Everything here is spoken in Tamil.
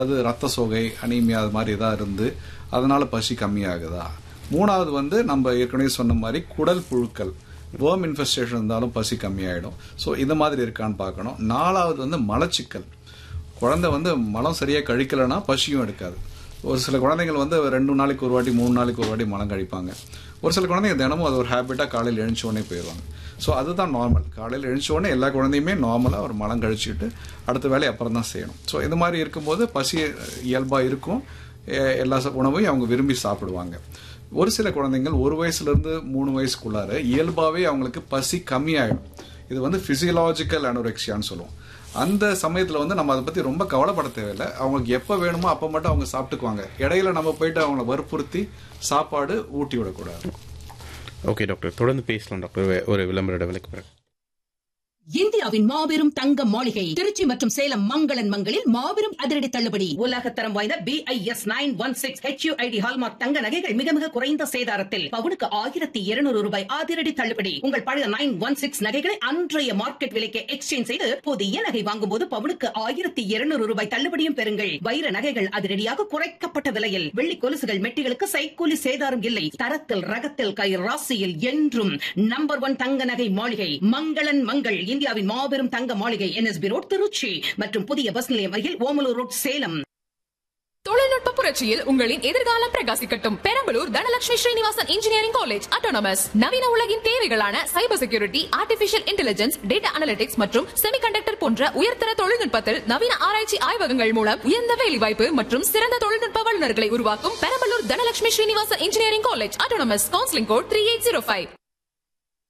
அது ரத்த சோகை அனீமியா அது மாதிரி ஏதாவது இருந்து அதனால பசி கம்மியாகுதா மூணாவது வந்து நம்ம ஏற்கனவே சொன்ன மாதிரி குடல் புழுக்கள் வேர்ம் இன்ஃபெஸ்டேஷன் இருந்தாலும் பசி கம்மியாயிடும் ஸோ இந்த மாதிரி இருக்கான்னு பார்க்கணும் நாலாவது வந்து மலச்சிக்கல் குழந்தை வந்து மலம் சரியாக கழிக்கலைன்னா பசியும் எடுக்காது ஒரு சில குழந்தைகள் வந்து ரெண்டு நாளைக்கு ஒரு வாட்டி மூணு நாளைக்கு ஒரு வாட்டி மலம் கழிப்பாங்க ஒரு சில குழந்தைங்க தினமும் அது ஒரு ஹேபிட்டாக காலையில் எழுந்த உடனே போயிடுவாங்க ஸோ அதுதான் நார்மல் காலையில் எழுந்த உடனே எல்லா குழந்தையுமே நார்மலாக ஒரு மலம் கழிச்சுட்டு அடுத்த வேலையை அப்புறம் தான் செய்யணும் ஸோ இந்த மாதிரி இருக்கும்போது பசி இயல்பாக இருக்கும் எ- எல்லா ச- உணவையும் அவங்க விரும்பி சாப்பிடுவாங்க ஒரு சில குழந்தைங்கள் ஒரு வயசுலேருந்து மூணு வயசுக்குள்ளார இயல்பாகவே அவங்களுக்கு பசி கம்மியாயிடும் இது வந்து பிசியலாஜிக்கல் அனோரெக்சியான்னு சொல்லுவோம் அந்த சமயத்தில் வந்து நம்ம அதை பற்றி ரொம்ப கவலைப்பட தேவையில்லை அவங்களுக்கு எப்போ வேணுமோ அப்போ மட்டும் அவங்க சாப்பிட்டுக்குவாங்க இடையில நம்ம போயிட்டு அவங்கள வற்புறுத்தி சாப்பாடு ஊட்டி விடக்கூடாது ஓகே டாக்டர் தொடர்ந்து பேசலாம் டாக்டர் வே- ஒரு விளம்பர இடைவெளிக்கு பிறகு இந்தியாவின் மாபெரும் தங்க மாளிகை திருச்சி மற்றும் சேலம் மங்களன் மங்களில் மாபெரும் அதிரடி தள்ளுபடி உலகத்தரம் வாய்ந்த B I S nine one six HUID hallmark தங்க நகைகள் மிக மிக குறைந்த சேதாரத்தில் பவுனுக்கு ஆயிரத்தி இருநூறு ரூபாய் அதிரடி தள்ளுபடி உங்கள் பழைய நைன் ஒன் சிக்ஸ் நகைகளை அன்றைய மார்க்கெட் விலைக்கு எக்ஸ்சேஞ்ச் செய்து புதிய நகை வாங்கும்போது பவுனுக்கு ஆயிரத்தி இருநூறு ரூபாய் தள்ளுபடியும் பெறுங்கள் வைர நகைகள் அதிரடியாக குறைக்கப்பட்ட விலையில் வெள்ளி கொலுசுகள் மெட்டிகளுக்கு சைக்கூலி சேதாரம் இல்லை தரத்தில் ரகத்தில் கை ராசியில் என்றும் நம்பர் ஒன் தங்க நகை மாளிகை மங்களன் மங்கள் இந்தியாவின் மாபெரும் தங்க மாளிகை என்எஸ்பி ரோட் திருச்சி மற்றும் புதிய பஸ் நிலையம் அருகில் ஓமலூர் ரோட் சேலம் தொழில்நுட்ப புரட்சியில் உங்களின் எதிர்காலம் பிரகாசிக்கட்டும் Perambalur Dhanalakshmi Srinivasan engineering college autonomous நவீன உலகின் தேவைகளான cyber security artificial intelligence data analytics மற்றும் செமிகண்டக்டர் போன்ற உயர்தர தொழில்நுட்பத்தில் நவீன ஆராய்ச்சி ஆய்வகங்கள் மூலம் உயர்ந்த வேலைவாய்ப்பு மற்றும் சிறந்த தொழில்நுட்ப வல்லுநர்களை உருவாக்கும் Perambalur Dhanalakshmi Srinivasan engineering college autonomous counselling code three eight zero five